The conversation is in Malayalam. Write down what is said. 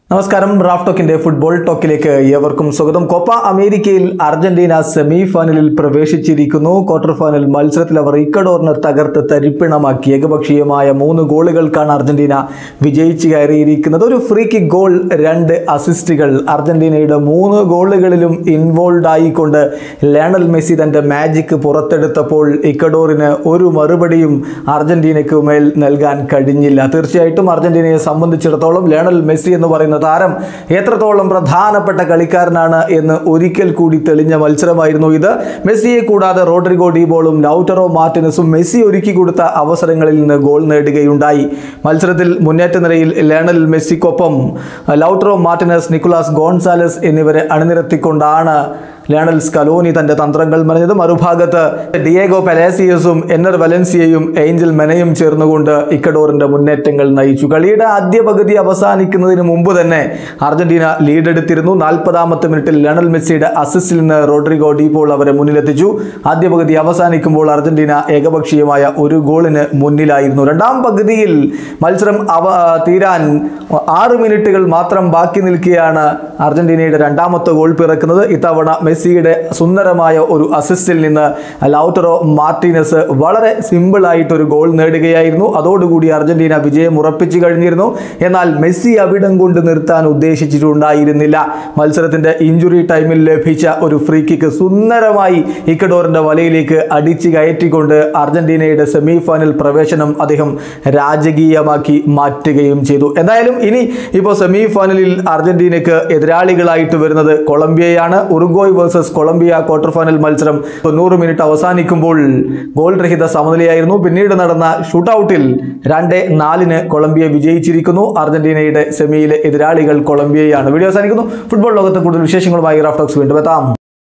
നമസ്കാരം റാഫ് ടോക്കിന്റെ ഫുട്ബോൾ ടോക്കിലേക്ക് ഏവർക്കും സ്വാഗതം കോപ്പ അമേരിക്കയിൽ അർജന്റീന സെമി ഫൈനലിൽ പ്രവേശിച്ചിരിക്കുന്നു ക്വാർട്ടർ ഫൈനൽ മത്സരത്തിൽ അവർ ഇക്കഡോറിനെ തകർത്ത് തരിപ്പിണമാക്കി ഏകപക്ഷീയമായ മൂന്ന് ഗോളുകൾക്കാണ് അർജന്റീന വിജയിച്ച് കയറിയിരിക്കുന്നത് ഒരു ഫ്രീ കിക്ക് ഗോൾ രണ്ട് അസിസ്റ്റുകൾ അർജന്റീനയുടെ മൂന്ന് ഗോളുകളിലും ഇൻവോൾവ് ആയിക്കൊണ്ട് ലയണൽ മെസ്സി തന്റെ മാജിക് പുറത്തെടുത്തപ്പോൾ ഇക്കഡോറിന് ഒരു മറുപടിയും അർജന്റീനയ്ക്ക് മേൽ നൽകാൻ കഴിഞ്ഞില്ല തീർച്ചയായിട്ടും അർജന്റീനയെ സംബന്ധിച്ചിടത്തോളം ലയണൽ മെസ്സി എന്ന് പറയുന്ന താരം എത്രത്തോളം പ്രധാനപ്പെട്ട കളിക്കാരനാണ് എന്ന് ഒരിക്കൽ കൂടി തെളിഞ്ഞ മത്സരമായിരുന്നു ഇത് മെസ്സിയെ കൂടാതെ റോഡ്രിഗോ ഡീബോളും ലൗറ്ററോ മാർട്ടിനസും മെസ്സി ഒരുക്കി കൊടുത്ത അവസരങ്ങളിൽ നിന്ന് ഗോൾ നേടുകയുണ്ടായി മത്സരത്തിൽ മുന്നേറ്റ നിരയിൽ ലയണൽ മെസ്സിക്കൊപ്പം ലൗട്ടറോ മാർട്ടിനസ് നിക്കുലാസ് ഗോൺസാലസ് എന്നിവരെ അണിനിരത്തിക്കൊണ്ടാണ് ലയണൽ സ്കലോനി തന്റെ തന്ത്രങ്ങൾ മെനഞ്ഞത് മറുഭാഗത്ത് ഡിയേഗോ പെലേസിയസും എന്നർ വലൻസിയയും ഏഞ്ചൽ മെനയും ചേർന്നുകൊണ്ട് ഇക്കഡോറിന്റെ മുന്നേറ്റങ്ങൾ നയിച്ചു കളിയുടെ ആദ്യ പകുതി അവസാനിക്കുന്നതിന് മുമ്പ് തന്നെ അർജന്റീന ലീഡെടുത്തിരുന്നു നാൽപ്പതാമത്തെ മിനിറ്റിൽ ലയണൽ മെസ്സിയുടെ അസിസ്റ്റിൽ നിന്ന് റോഡ്രിഗോ ഡീപോൾ അവരെ മുന്നിലെത്തിച്ചു ആദ്യ പകുതി അവസാനിക്കുമ്പോൾ അർജന്റീന ഏകപക്ഷീയമായ ഒരു ഗോളിന് മുന്നിലായിരുന്നു രണ്ടാം പകുതിയിൽ മത്സരം അവ തീരാൻ ആറ് മിനിറ്റുകൾ മാത്രം ബാക്കി നിൽക്കുകയാണ് അർജന്റീനയുടെ രണ്ടാമത്തെ ഗോൾ പിറക്കുന്നത് ഇത്തവണ മെസ്സിയുടെ സുന്ദരമായ ഒരു അസിസ്റ്റിൽ നിന്ന് ലൗട്ടറോ മാർട്ടിനസ് വളരെ സിമ്പിളായിട്ട് ഒരു ഗോൾ നേടുകയായിരുന്നു അതോടുകൂടി അർജന്റീന വിജയം ഉറപ്പിച്ചു കഴിഞ്ഞിരുന്നു എന്നാൽ മെസ്സി അവിടം കൊണ്ട് നിർത്താൻ ഉദ്ദേശിച്ചിട്ടുണ്ടായിരുന്നില്ല മത്സരത്തിന്റെ ഇഞ്ചുറി ടൈമിൽ ലഭിച്ച ഒരു ഫ്രീ കിക്ക് സുന്ദരമായി ഇക്കഡോറിന്റെ വലയിലേക്ക് അടിച്ചു കയറ്റിക്കൊണ്ട് അർജന്റീനയുടെ സെമി ഫൈനൽ പ്രവേശനം അദ്ദേഹം രാജകീയമാക്കി മാറ്റുകയും ചെയ്തു എന്തായാലും ഇനി ഇപ്പോൾ സെമി ഫൈനലിൽ അർജന്റീനയ്ക്ക് എതിരാളികളായിട്ട് വരുന്നത് കൊളംബിയയാണ് Uruguay versus Colombia quarter final മത്സരം തൊണ്ണൂറ് മിനിറ്റ് അവസാനിക്കുമ്പോൾ ഗോൾ രഹിത സമനിലയായിരുന്നു പിന്നീട് നടന്ന ഷൂട്ടൌട്ടിൽ രണ്ട് നാലിന് കൊളംബിയ വിജയിച്ചിരിക്കുന്നു അർജന്റീനയുടെ സെമിയിലെ എതിരാളികൾ കൊളംബിയയാണ് വീഡിയോ അവസാനിക്കുന്നു ഫുട്ബോൾ ലോകത്ത് കൂടുതൽ വിശേഷങ്ങളുമായി റാഫ്റ്റോക്സ് വീണ്ടും എത്താം